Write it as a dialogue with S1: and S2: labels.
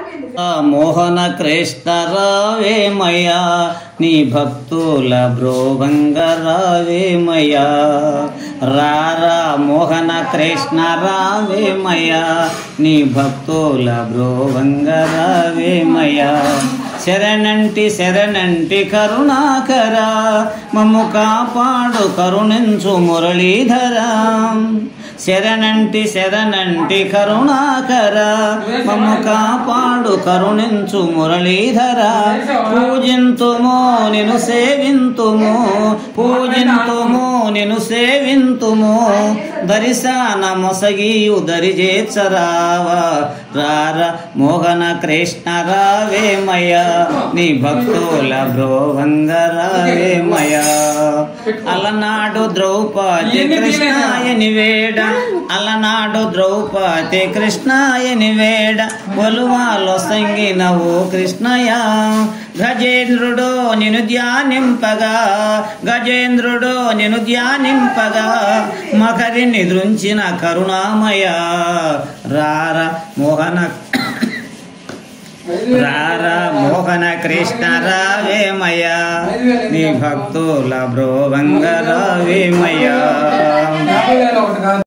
S1: ఆ మోహన కృష్ణ రావేమయ్యా నీ భక్తుల బ్రోభంగ రావేమయ్యా రారా మోహన కృష్ణ రావేమయ్యా నీ భక్తుల బ్రోభంగ రావేమయ్యా శరణంటి శరణంటి కరుణాకర మమ్ము కాపాడు కరుణించు మురళీధరా శరణంటి శరణంటి కరుణాకర మమ్ము కాపాడు కరుణించు మురళీధర పూజింతుమో నిను సేవింతుము పూజింతుము నిను సేవింతుము దరిశాన మొసగియు దరిజేచరావా రార మోహన కృష్ణ రావేమయ్య నీ భక్తుల బ్రోవంగ రావేమయ్య అలనాడు ద్రౌపది కృష్ణాయని వేడ అలనాడు ద్రౌపది కృష్ణాయని వేడ ఒలువాలో సంగినవు కృష్ణయ గజేంద్రుడో నిను ధ్యానింపగా గజేంద్రుడో నిను ధ్యానింపగా మకరిని దృంచిన కరుణామయ రార మోహన రారా మోహన కృష్ణ రావేమయ నీ భక్తుల బ్రోవంగ రావేమయ్యా
S2: యాభై వేల ఒకటి కాదు